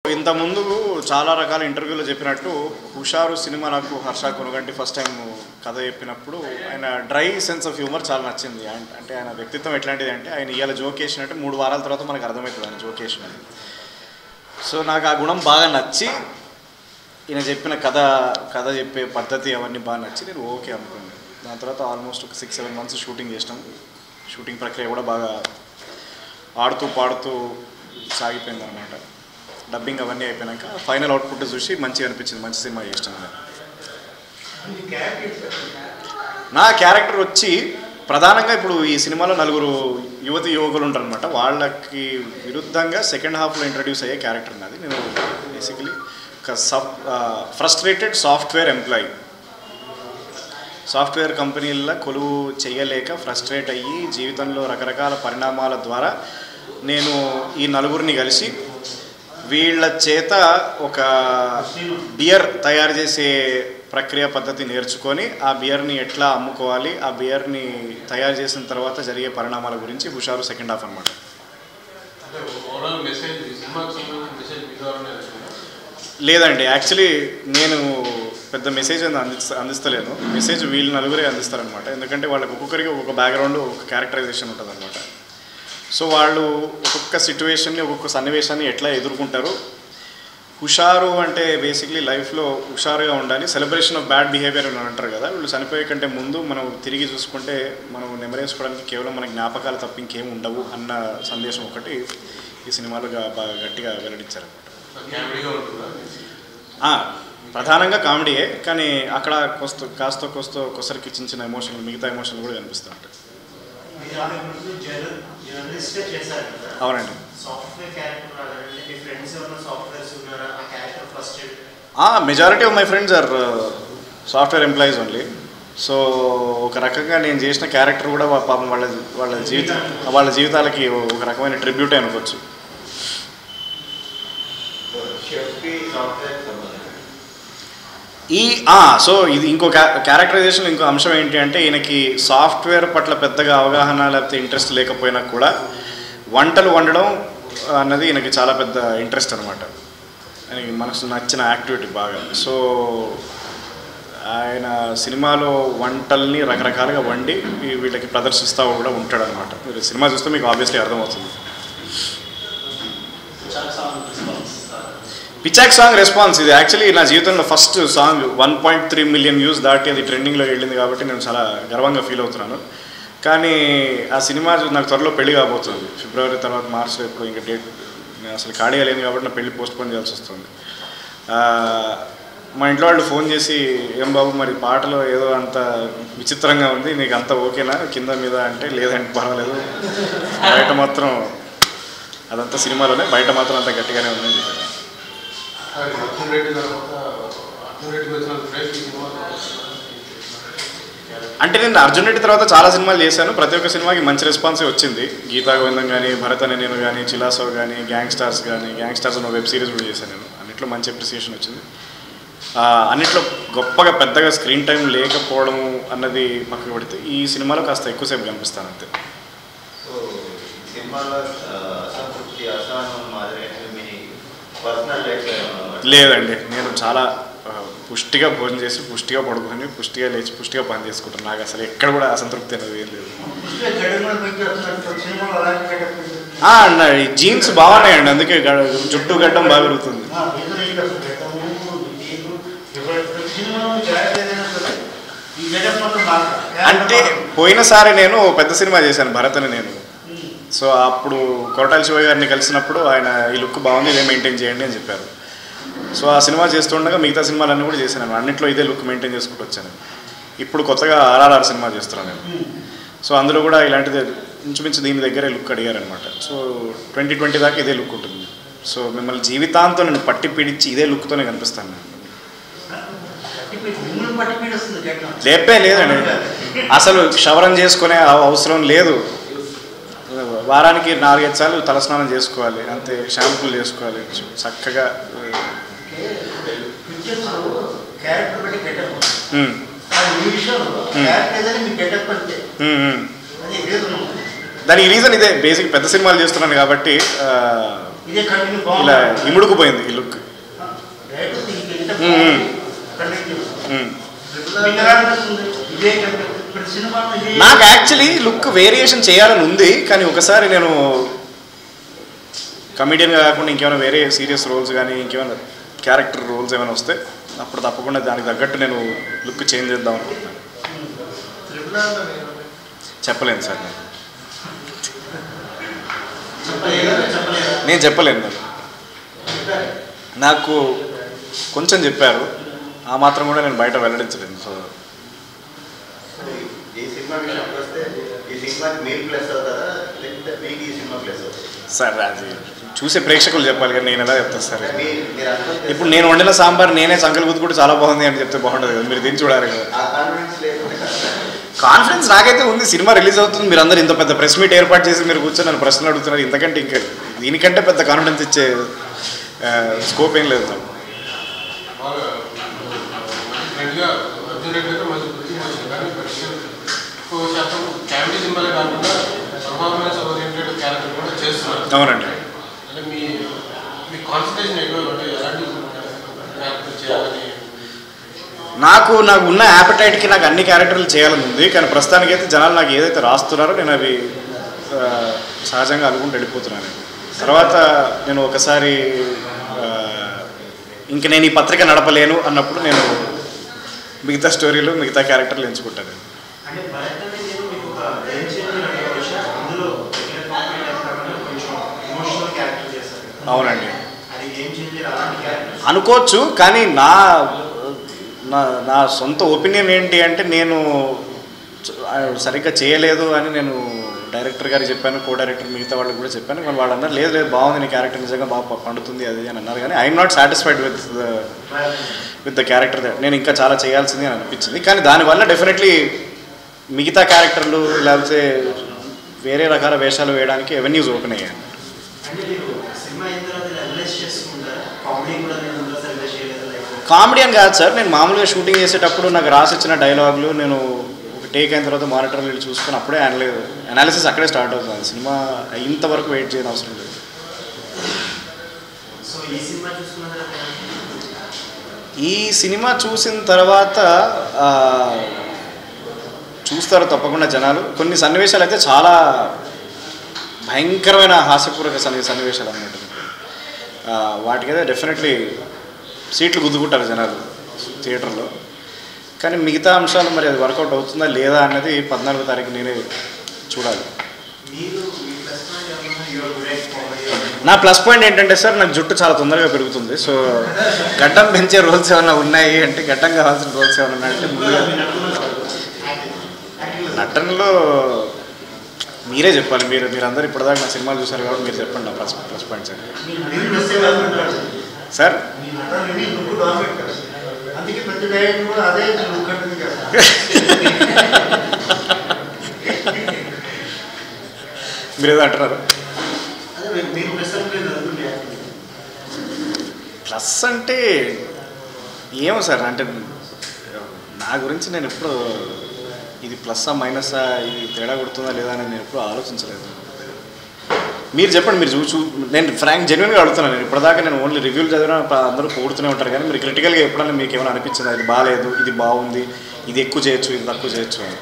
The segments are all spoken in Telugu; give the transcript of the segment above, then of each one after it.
ఇంత ముందు చాలా రకాల ఇంటర్వ్యూలో చెప్పినట్టు హుషారు సినిమా నాకు హర్ష కొనుగంటి ఫస్ట్ టైం కథ చెప్పినప్పుడు ఆయన డ్రై సెన్స్ ఆఫ్ హ్యూమర్ చాలా నచ్చింది ఆయన- అంటే ఆయన వ్యక్తిత్వం ఎట్లాంటిది అంటే ఆయన ఇవాళ జోక్ వేసినట్టు మూడు వారాల తర్వాత మనకు అర్థమవుతుంది ఆయన జోక్ వేసినది సో నాకు ఆ గుణం బాగా నచ్చి ఈయన చెప్పిన కథ కథ చెప్పే పద్ధతి అవన్నీ బాగా నచ్చి నేను ఓకే అనుకున్నాను దాని తర్వాత ఆల్మోస్ట్ ఒక సిక్స్ సెవెన్ మంత్స్ షూటింగ్ చేసినాం షూటింగ్ ప్రక్రియ కూడా బాగా ఆడుతూ పాడుతూ సాగిపోయింది అనమాట డబ్బింగ్ అవన్నీ అయిపోయినాక ఫైనల్ అవుట్పుట్ చూసి మంచిగా అనిపించింది మంచి సినిమా చేసినాను నేను నా క్యారెక్టర్ వచ్చి ప్రధానంగా ఇప్పుడు ఈ సినిమాలో నలుగురు యువతి యువకులు ఉంటారు అనమాట వాళ్ళకి విరుద్ధంగా సెకండ్ హాఫ్లో ఇంట్రడ్యూస్ అయ్యే క్యారెక్టర్ నాది నేను బేసికలీ ఒక sub frustrated software employee software కంపెనీల్లో కొలువు చేయలేక ఫ్రస్ట్రేట్ అయ్యి జీవితంలో రకరకాల పరిణామాల ద్వారా నేను ఈ నలుగురిని కలిసి వీళ్ళ చేత ఒక బియర్ తయారు చేసే ప్రక్రియ పద్ధతి నేర్చుకొని ఆ బియర్ని ఎట్లా అమ్ముకోవాలి ఆ బియర్ని తయారు చేసిన తర్వాత జరిగే పరిణామాల గురించి హుషారు సెకండ్ హాఫ్ అనమాట అంటే ఓవరాల్ మెసేజ్ ఈ సినిమాకి సంబంధించిన మెసేజ్ మీ ద్వారానే వచ్చిందా? లేదండి యాక్చువల్లీ నేను పెద్ద మెసేజ్ అని అందిస్త అందిస్తలేను మెసేజ్ వీళ్ళు నలుగురే అందిస్తారనమాట ఎందుకంటే వాళ్ళకి ఒక్కొక్కరికి ఒక్కొక్క బ్యాక్గ్రౌండ్ ఒక క్యారెక్టరైజేషన్ ఉంటుంది అనమాట సో వాళ్ళు ఒక్కొక్క సిచ్యువేషన్ని ఒక్కొక్క సన్నివేశాన్ని ఎట్లా ఎదుర్కొంటారు హుషారు అంటే బేసిక్లీ లైఫ్లో హుషారుగా ఉండాలి సెలబ్రేషన్ ఆఫ్ బ్యాడ్ బిహేవియర్ అని అంటారు కదా వీళ్ళు చనిపోయే కంటే ముందు మనం తిరిగి చూసుకుంటే మనం నెమరేసుకోవడానికి కేవలం మన జ్ఞాపకాలు తప్ప ఇంకేం ఉండవు అన్న సందేశం ఒకటి ఈ సినిమాలో గా- బాగా గట్టిగా వెల్లడించారనమాట కామెడీగా ఉంటుందా ఆ, ప్రధానంగా కామెడీయే కానీ అక్కడ కొస్త కాస్త కొస్త కొసరికి చిన్న చిన్న ఎమోషన్లు మిగతా ఎమోషన్లు కూడా కనిపిస్తూ ఉంటాయి మీరు ఆమె ముందు జర్న జర్నలిస్ట్గా చేశారు కదా అవునండి సాఫ్ట్వేర్ క్యారెక్టర్ రాదంటే మీ ఫ్రెండ్స్ ఎవరైనా సాఫ్ట్వేర్స్ ఉన్నారా ఆ character first majority of my friends are software employees only so ఒక రకంగా నేను చేసిన క్యారెక్టర్ కూడా వా- పాపం వాళ్ళ వాళ్ళ జీవిత వాళ్ళ జీవితాలకి ఒక రకమైన ట్రిబ్యూటే అనుకోవచ్చు షెఫ్కి సాఫ్ట్వేర్ సంబంధం ఈ ఆ, సో ఇది ఇంకో క్యారెక్టరైజేషన్ ఇంకో అంశం ఏంటి అంటే ఈయనకి సాఫ్ట్వేర్ పట్ల పెద్దగా అవగాహన లేకపోతే ఇంట్రెస్ట్ లేకపోయినా కూడా వంటలు వండడం అన్నది ఈయనకి చాలా పెద్ద ఇంట్రెస్ట్ అనమాట ఆయనకి మనసు నచ్చిన యాక్టివిటీ బాగా సో ఆయన సినిమాలో వంటల్ని రకరకాలుగా వండి ఈ వీళ్ళకి ప్రదర్శిస్తూ కూడా ఉంటాడు అనమాట మీరు సినిమా చూస్తే మీకు ఆబ్వియస్లీ అర్థమవుతుంది పిచాక్ సాంగ్ రెస్పాన్స్ ఇది యాక్చువల్లీ నా జీవితంలో first song one point three million views దాటి అది ట్రెండింగ్లో వెళ్ళింది కాబట్టి నేను చాలా గర్వంగా ఫీల్ అవుతున్నాను కానీ ఆ సినిమా చూ- నాకు త్వరలో పెళ్లి కాబోతుంది ఫిబ్రవరి తర్వాత మార్చ్లో ఇప్పుడు ఇంకా డేట్ నేను అసలు ఖాళీగా లేను కాబట్టి నా పెళ్లి పోస్ట్ పోన్ చేయాల్సి వస్తుంది ఆ, మా ఇంట్లో వాళ్ళు ఫోన్ చేసి ఏం బాబు మరి పాటలో ఏదో అంత విచిత్రంగా ఉంది నీకు అంత ఓకేనా కింద మీద అంటే లేదంటే పర్వాలేదు బయట మాత్రం అదంతా సినిమాలోనే బయట మాత్రం అంత గట్టిగానే ఉందని చెప్పారు అది అర్జున్ రెడ్డి తర్వాత అర్జున్ రెడ్డికి వచ్చిన ఫ్రెండ్స్ ఈ సినిమా అంటే నేను అర్జున్ రెడ్డి తర్వాత చాలా సినిమాలు చేశాను ప్రతి ఒక్క సినిమాకి మంచి రెస్పాన్సే వచ్చింది గీతా గోవిందం కానీ భరత్ అనే నేను కానీ చిలాసో కానీ గ్యాంగ్ స్టార్స్ కానీ గ్యాంగ్ స్టార్స్ అనే వెబ్ సిరీస్ కూడా చేశాను నేను అన్నిట్లో మంచి అప్రిసియేషన్ వచ్చింది ఆ, అన్నిట్లో గొప్పగా పెద్దగా స్క్రీన్ టైం లేకపోవడం అన్నది పక్కకు పెడితే ఈ సినిమాలో కాస్త ఎక్కువసేపు కనిపిస్తాను అంతే సో సినిమాలో ఆ, అసంతృప్తి అసహనం మాదిరి మీ పర్సనల్ లైఫ్ లేదండి నేను చాలా ఆ, పుష్టిగా భోజనం చేసి పుష్టిగా పడుకొని పుష్టిగా లేచి పుష్టిగా పని చేసుకుంటాను నాకు అసలు ఎక్కడ కూడా అసంతృప్తి అనేది ఏం లేదు సినిమాలో అలాంటి getup ఉంది. ఆ, అన్న, ఈ జీన్స్ బాగున్నాయండి అందుకే గ- జుట్టు గడ్డం బాగా పెరుగుతుంది ఆ, ఏదో ఇది అసలు getup, ఇది ఏదో, ఇప్పుడు ప్రతి సినిమాలో character ఏదైనా సరే, ఈ getup మాత్రం బాగా అంటే పోయినసారి నేను పెద్ద సినిమా చేశాను భరత్ అని నేను ఉమ్. సో అప్పుడు కొరటాల శివ గారిని కలిసినప్పుడు ఆయన ఈ లుక్ బాగుంది ఇదే మెయింటైన్ చేయండి అని చెప్పారు సో ఆ సినిమా చేస్తుండగా మిగతా సినిమాలన్నీ కూడా చేశాను అన్నింటిలో ఇదే లుక్ మెయింటైన్ చేసుకుంటూ వచ్చాను ఇప్పుడు కొత్తగా ఆర్ఆర్ఆర్ సినిమా చేస్తున్నాను నేను ఉమ్. సో అందులో కూడా ఇలాంటిది ఇంచుమించు దీని దగ్గరే లుక్ అడిగారనమాట సో ట్వంటీ ట్వంటీ దాకా ఇదే లుక్ ఉంటుంది సో మిమ్మల్ని జీవితాంతం నేను పట్టి పీడించి ఇదే లుక్తోనే కనిపిస్తాను నేను పట్టి మిమ్మల్ని పట్టి పీడిస్తుంది getup. లేపే లేదండి అసలు క్షవరం చేసుకునే అవ- అవసరం లేదు వారానికి నాలుగైదు సార్లు తలస్నానం చేసుకోవాలి అంతే షాంపూలు చేసుకోవాలి చక్కగా పిక్చర్స్ క్యారెక్టర్ బట్టి గెటప్ ఉమ్, కానీ ఈ విషయంలో క్యారెక్టర్ ఏదైనా మీ గెటప్ అంతే ఉమ్, ఉమ్. అది రీజన్ దానికి రీజన్ ఇదే బేసిక్ పెద్ద సినిమాలు చేస్తున్నాను కాబట్టి ఆ, ఇదే కంటిన్యూ ఇలా బాగుంది ఇముడుకుపోయింది ఈ లుక్ డైరెక్ట్ ఇది ఎంత మ్మ్. బాగుంది. కంటిన్యూ. మ్మ్. మిగతా అనిపిస్తుంది. ఇదే కంటిన్యూ. ఇప్పుడు సినిమాలో ఇదే నాకు యాక్చువల్లీ లుక్ వేరియేషన్ చేయాలని ఉంది కానీ ఒకసారి నేను కమిడియన్గా కాకుండా ఇంకేమైనా వేరే సీరియస్ రోల్స్ కానీ ఇంకేమైనా క్యారెక్టర్ రోల్స్ ఏమైనా వస్తే అప్పుడు తప్పకుండా దానికి తగ్గట్టు నేను లుక్ చేంజ్ చేద్దాం అనుకుంటున్నాను త్రిపుల్ ఆర్ లో నేను చెప్పలేను సార్ నేను చెప్పలేదా? చెప్పలేదా? నేను చెప్పలేను నాకు నాకు కొంచెం చెప్పారు ఆ మాత్రం కూడా నేను బయట వెల్లడించలేను సో ఈ సినిమా విషయానికి వస్తే ఈ సినిమాకి మీరు ప్లస్ అవుతారా లేకపోతే మీకు ఈ సినిమా ప్లస్ అవుతారా సార్ అది చూసే ప్రేక్షకులు చెప్పాలి కానీ నేను ఎలా చెప్తాను సార్ మీ- మీరు అనుకుంటే ఇప్పుడు నేను వండిన సాంబార్ నేనే సంకల్ గుద్దు కూడా చాలా బాగుంది అని చెప్తే బాగుంటుంది కదా మీరు దీన్ని చూడాలి కదా ఆ కాన్ఫిడెన్స్ లేకుంటే కష్టం. కాన్ఫిడెన్స్ నాకైతే ఉంది సినిమా రిలీజ్ అవుతుంది మీరు అందరు ఇంత పెద్ద ప్రెస్ మీట్ ఏర్పాటు చేసి మీరు కూర్చొని నన్ను ప్రశ్నలు అడుగుతున్నారు ఇంతకంటే ఇంకా దీనికంటే పెద్ద కాన్ఫిడెన్స్ ఇచ్చే స్కోప్ ఏం లేదు నాకు బాగా ఫ్రెండ్గా అర్జున్ రెడ్డి గారు మంచి గుర్తింపు వచ్చింది కానీ ప్రశ్న ఎక్కువ శాతం కామెడీ సినిమాలే కాకుండా పర్ఫార్మెన్స్ ఓరియంటెడ్ క్యారెక్టర్ కూడా చేస్తున్నారు అవునండి అంటే మీ మీ కాన్సన్ట్రేషన్ ఎక్కువ అంటే ఎలాంటి క్యారెక్టర్ చేయాలని నాకు నాకు ఉన్న యాపటైట్కి నాకు అన్ని క్యారెక్టర్లు చేయాలని ఉంది కానీ ప్రస్తుతానికైతే జనాలు నాకు ఏదైతే రాస్తున్నారో నేను అవి ఆ, సహజంగా అనుకుంటూ వెళ్ళిపోతున్నాను తర్వాత నేను ఒకసారి ఆ, ఇంక నేను ఈ పత్రిక నడపలేను అన్నప్పుడు నేను మిగతా స్టోరీలు మిగతా క్యారెక్టర్లు ఎంచుకుంటాను అంటే భరత్ అనేది ఏదో మీకు ఒక ఏం చేయాలి విషయం అందులో రెగ్యులర్ కాంపిటేట్ కాకుండా కొంచెం ఎమోషనల్ క్యారెక్టర్ చేస్తారు కదా. అవునండి అది ఏం చేయాలి అలాంటి క్యారెక్టర్ అనుకోవచ్చు కానీ నా నా నా సొంత ఒపీనియన్ ఏంటి అంటే నేను చ- సరిగ్గా చేయలేదు అని నేను డైరెక్టర్ గారికి చెప్పాను కో డైరెక్టర్ మిగతా వాళ్ళకి కూడా చెప్పాను కానీ వాళ్ళు అన్నారు లేదు లేదు బాగుంది నీ క్యారెక్టర్ నిజంగా బాగా ప- పండుతుంది అది అని అన్నారు కానీ I'm not satisfied with with the character నేను ఇంకా చాలా చేయాల్సింది అని అనిపించింది కానీ దానివల్ల డెఫినెట్లీ మిగతా క్యారెక్టర్లు లేకపోతే వేరే రకాల వేషాలు వేయడానికి ఎవెన్యూస్ ఓపెన్ అయ్యాయి అంటే మీరు సినిమా అయిన తర్వాత అనలైజ్ చేసుకుంటారా కామెడీ కూడా నేను అందులో సరిగ్గా చేయలేదు లైక్ కామెడీ అని కాదు సార్ నేను మామూలుగా షూటింగ్ చేసేటప్పుడు నాకు రాసి ఇచ్చిన డైలాగులు నేను ఒక టేక్ అయిన తర్వాత మానిటర్ వెళ్ళి చూసుకొని అప్పుడే అనలైజ్ అనాలిసిస్ అక్కడే స్టార్ట్ అవుతుంది సినిమా ఇంతవరకు వెయిట్ చేయని అవసరం లేదు సో ఈ సినిమా చూసుకున్న తర్వాత ఈ సినిమా చూసిన తర్వాత ఆ, చూస్తారు తప్పకుండా జనాలు కొన్ని సన్నివేశాలు అయితే చాలా భయంకరమైన హాస్యపూర్వక సన్ని సన్నివేశాలు అన్నమాట ఆ, వాటికైతే డెఫినెట్లీ సీట్లు గుద్దుకుంటారు జనాలు థియేటర్లో కానీ మిగతా అంశాలు మరి అది వర్కౌట్ అవుతుందా లేదా అన్నది పద్నాలుగో తారీఖు నేనే చూడాలి మీరు మీ ప్లస్ పాయింట్ ఏమన్నా యువర్ గ్రేట్ కామెడీ నా ప్లస్ పాయింట్ ఏంటంటే సార్ నాకు జుట్టు చాలా తొందరగా పెరుగుతుంది సో గడ్డం పెంచే రోల్స్ ఏమైనా ఉన్నాయి అంటే గడ్డం కావాల్సిన రోల్స్ ఏమైనా ఉన్నాయంటే ముందుగా నటనలో మీరే చెప్పాలి మీరు మీరందరూ ఇప్పటిదాకా నా సినిమాలు చూసారు కాబట్టి మీరు చెప్పండి నా ప్లస్ ప్లస్ పాయింట్స్ ఏంటి మీరు ప్లస్ ఏమనుకుంటారు సార్ మీ నటనని లుక్ డామినేట్ కదా అందుకే ప్రతి డైరెక్టర్ కూడా అదే లుక్ అంటుంది కదా మీరు ఏదో అంటున్నారు అదే మీరు- మీరు ప్లస్ అనుకోలేదు అనుకుంటే ప్లస్ అంటే ఏమో సార్ అంటే నా గురించి నేను ఎప్పుడు ఇది ప్లస్సా మైనస్సా ఇది తేడా కొడుతుందా లేదా అని నేను ఎప్పుడు ఆలోచించలేదు మీరు చెప్పండి మీరు చూ చూ నేను ఫ్రాంక్ జెన్యున్గా అడుగుతున్నాను నేను ఇప్పటిదాకా నేను ఓన్లీ రివ్యూలు చదివిన ప- అందరూ పొగుడుతూనే ఉంటారు కానీ మీరు క్రిటికల్గా ఎప్పుడైనా మీకు ఏమైనా అనిపించిందా ఇది బాగాలేదు ఇది బాగుంది ఇది ఎక్కువ చేయొచ్చు ఇది తక్కువ చేయొచ్చు అని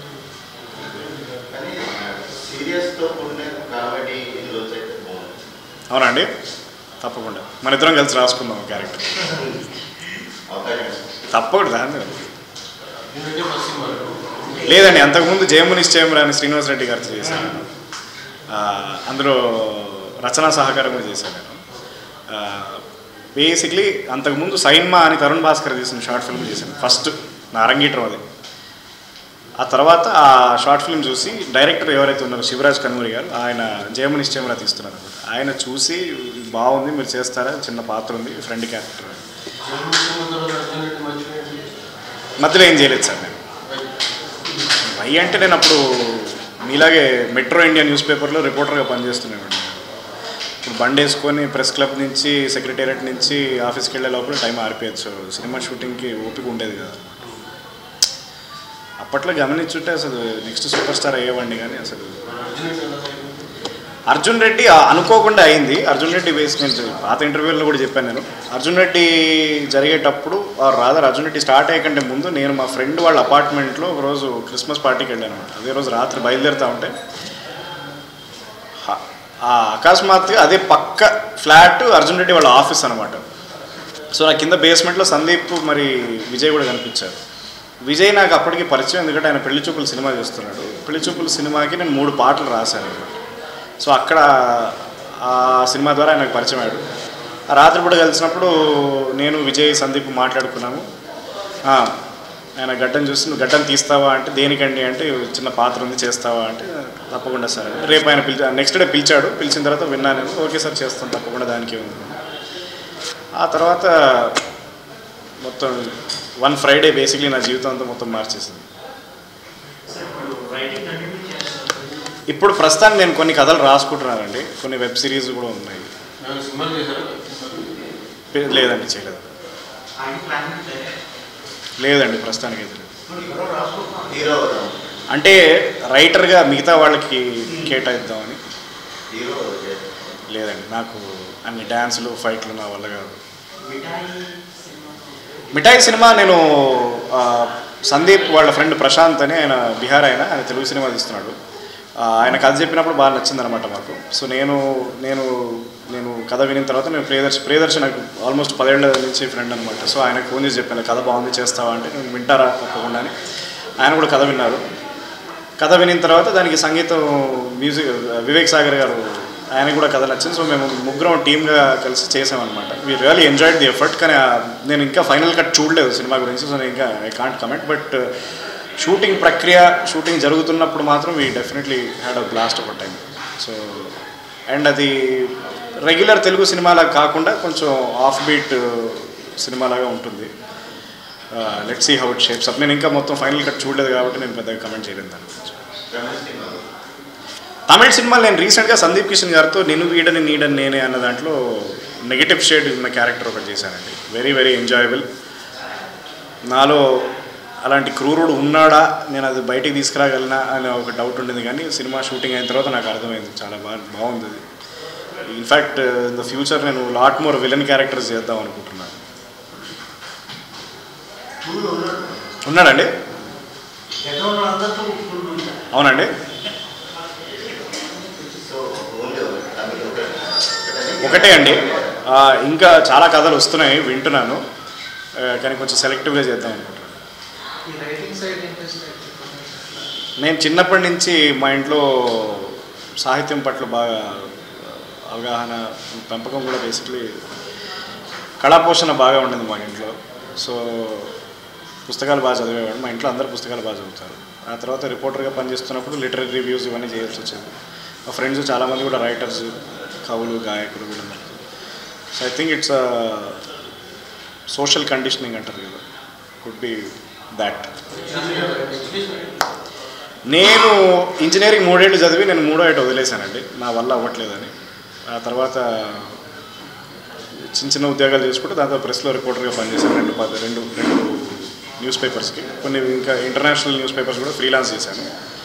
కానీ సీరియస్తో కూడిన కామెడీ ఇందులో అయితే బాగుంది అవునండి తప్పకుండా మన ఇద్దరం కలిసి రాసుకుందాం క్యారెక్టర్ అవకాశం తప్పకుండా దాన్ని ఎందుకంటే ఫస్ట్ సినిమా లేదండి అంతకుముందు జయము నిశ్చయం అని శ్రీనివాస్ రెడ్డి గారితో చేశాను ఆ, అందులో రచనా సహకారం కూడా చేశాను నేను బేసిక్లీ అంతకుముందు సైన్మా అని తరుణ్ భాస్కర్ తీసిన షార్ట్ ఫిల్మ్ చేశాను ఫస్ట్ నా అరంగీట్రం అది ఆ తర్వాత ఆ షార్ట్ ఫిల్మ్ చూసి డైరెక్టర్ ఎవరైతే ఉన్నారో శివరాజ్ కన్మూరి గారు ఆయన జయము నిశ్చయం తీస్తున్నారు అనమాట ఆయన చూసి బాగుంది మీరు చేస్తారా చిన్న పాత్ర ఉంది ఫ్రెండ్ క్యారెక్టర్ అర్జున్ రెడ్డి మర్చిపోయింది మధ్యలో ఏం చేయలేదు సార్ నేను వై అంటే నేను అప్పుడు మీలాగే మెట్రో ఇండియా న్యూస్ పేపర్లో రిపోర్టర్గా పనిచేస్తున్నాను ఇప్పుడు బండి వేసుకొని ప్రెస్ క్లబ్ నుంచి సెక్రటేరియట్ నుంచి ఆఫీస్కి వెళ్ళే లోపల టైం ఆరిపోయచ్చు సినిమా షూటింగ్కి ఓపిక ఉండేది కదా అప్పట్లో గమనించుంటే అసలు నెక్స్ట్ సూపర్ స్టార్ అయ్యేవాడిని కానీ అసలు అర్జున్ రెడ్డి ఎలా అయిపోయింది? అర్జున్ రెడ్డి ఆ, అనుకోకుండా అయింది అర్జున్ రెడ్డి వేసి నేను చె- పాత ఇంటర్వ్యూలో కూడా చెప్పాను నేను అర్జున్ రెడ్డి జరిగేటప్పుడు రాదర్ అర్జున్ రెడ్డి స్టార్ట్ అయ్యకంటే ముందు నేను మా ఫ్రెండ్ వాళ్ళ అపార్ట్మెంట్లో ఒకరోజు క్రిస్మస్ పార్టీకి వెళ్ళాను అనమాట అదే రోజు రాత్రి బయలుదేరుతా ఉంటే హ- ఆ అకస్మాత్తుగా అదే పక్క ఫ్లాట్ అర్జున్ రెడ్డి వాళ్ళ ఆఫీస్ అనమాట సో నా కింద బేస్మెంట్లో సందీప్ మరి విజయ్ కూడా కనిపించారు విజయ్ నాకు అప్పటికి పరిచయం ఎందుకంటే ఆయన పెళ్లి చూపులు సినిమా చేస్తున్నాడు పెళ్లి చూపులు సినిమాకి నేను మూడు పాటలు రాశాను అనమాట సో అక్కడ ఆ సినిమా ద్వారా ఆయనకు పరిచయం అయ్యాడు ఆ రాత్రి కూడా కలిసినప్పుడు నేను విజయ్ సందీప్ మాట్లాడుకున్నాము ఆ, ఆయన గడ్డం చూసి నువ్వు గడ్డం తీస్తావా అంటే దేనికండి అంటే చిన్న పాత్ర ఉంది చేస్తావా అంటే తప్పకుండా సార్ అని. రేపు ఆయన పిలిచా నెక్స్ట్ డే పిలిచాడు పిలిచిన తర్వాత విన్నాను ఓకే సార్ చేస్తాను తప్పకుండా దానికి ఉంది ఆ తర్వాత మొత్తం వన్ ఫ్రైడే బేసిక్లీ నా జీవితం అంతా మొత్తం మార్చేసింది సార్ ఇప్పుడు రైటింగ్ కంటిన్యూ చేస్తారు ఇప్పుడు ప్రస్తుతానికి నేను కొన్ని కథలు రాసుకుంటున్నానండి కొన్ని వెబ్ సిరీస్ కూడా ఉన్నాయి నేను సినిమాలు చేశారు పే- లేదండి చేయలేదు ఆయన ప్లానింగ్ లేదండి ప్రస్తుతానికి అయితే లేదు. హీరో అవుదాం అంటే రైటర్గా మిగతా వాళ్ళకి కేటాయిద్దామని హీరో లేదండి నాకు అన్ని డ్యాన్సులు ఫైట్లు నా వల్ల కాదు మిఠాయి సినిమా మిఠాయి సినిమా నేను ఆ, సందీప్ వాళ్ళ ఫ్రెండ్ ప్రశాంత్ అని ఆయన బీహార్ ఆయన ఆయన తెలుగు సినిమా తీస్తున్నాడు ఆ, ఆయన కథ చెప్పినప్పుడు బాగా నచ్చిందనమాట మాకు సో నేను నేను నేను కథ వినిన తర్వాత నేను ప్రియదర్శి ప్రియదర్శి నాకు ఆల్మోస్ట్ పదేళ్ల నుంచి ఫ్రెండ్ అనమాట సో ఆయనకు ఫోన్ చేసి చెప్పాను కథ బాగుంది చేస్తావా అంటే నేను వింటారా తప్పకుండా అని ఆయన కూడా కథ విన్నారు కథ వినిన తర్వాత దానికి సంగీతం మ్యూజిక్ వివేక్ సాగర్ గారు ఆయన కూడా కథ నచ్చింది సో మేము ముగ్గురం టీమ్గా కలిసి చేసామన్నమాట we really enjoyed the effort కానీ ఆ- నేను ఇంకా ఫైనల్ కట్ చూడలేదు సినిమా గురించి సో నేను ఇంకా I can't comment but shooting ప్రక్రియ షూటింగ్ జరుగుతున్నప్పుడు మాత్రం we definitely had a blast ఒక టైం సో అండ్ అది రెగ్యులర్ తెలుగు సినిమాలాగా కాకుండా కొంచెం ఆఫ్ బీట్ సినిమాలాగా ఉంటుంది let see how it shapes up నేను ఇంకా మొత్తం ఫైనల్ కట్ చూడలేదు కాబట్టి నేను పెద్దగా కమెంట్ చేయలేదు దాని గురించి తమిళ సినిమాలు నేను రీసెంట్గా సందీప్ కిషన్ గారితో నిన్ను వీడని నీడని నేనే అన్న దాంట్లో నెగిటివ్ షేడ్ ఉన్న క్యారెక్టర్ ఒకటి చేశానండి వెరీ వెరీ ఎంజాయబుల్ నాలో అలాంటి క్రూరుడు ఉన్నాడా నేను అది బయటికి తీసుకురాగలనా అనే ఒక డౌట్ ఉండేది కానీ సినిమా షూటింగ్ అయిన తర్వాత నాకు అర్థమైంది చాలా బాగా బాగుంది అది ఇన్ఫ్యాక్ట్ ఇన్ ద ఫ్యూచర్ నేను లాట్ మోర్ విలన్ క్యారెక్టర్స్ చేద్దాం అనుకుంటున్నాను టూలో ఉన్నాడు ఉన్నాడండి ఎక్కడ ఉన్న అందరితో ఫుల్ ఉంటాడు అవునండి సో ఓన్లీ తమిళ ఒకటే ఒకటే అండి ఆ, ఇంకా చాలా కథలు వస్తున్నాయి వింటున్నాను ఆ, కానీ కొంచెం సెలెక్టివ్గా చేద్దాం అనుకుంటున్నాను ఈ రైటింగ్ సైడ్ ఇంట్రెస్ట్ నేను చిన్నప్పటి నుంచి మా ఇంట్లో సాహిత్యం పట్ల బాగా అవగాహన పెంపకం కూడా బేసిక్లీ కళాపోషణ బాగా ఉండేది మా ఇంట్లో సో పుస్తకాలు బాగా చదివేవాడు మా ఇంట్లో అందరు పుస్తకాలు బాగా చదువుతారు ఆ తర్వాత రిపోర్టర్గా పనిచేస్తున్నప్పుడు లిటరీ రివ్యూస్ ఇవన్నీ చేయాల్సి వచ్చేది మా ఫ్రెండ్స్ చాలామంది కూడా రైటర్స్ కవులు గాయకులు వీళ్ళందరూ so I think it's social conditioning అంటారు కదా కుడ్ బి దాట్ నేను ఇంజనీరింగ్ మూడేళ్ళు చదివి నేను మూడో ఏట వదిలేశానండి నా వల్ల అవ్వట్లేదని ఆ తర్వాత చిన్న చిన్న ఉద్యోగాలు చేసుకుంటూ దాంతో ప్రెస్లో రిపోర్టర్గా పనిచేశాను రెండు పద రెండు రెండు న్యూస్ పేపర్స్కి కొన్ని ఇంకా ఇంటర్నేషనల్ న్యూస్ పేపర్స్ కూడా ఫ్రీలాన్స్ చేశాను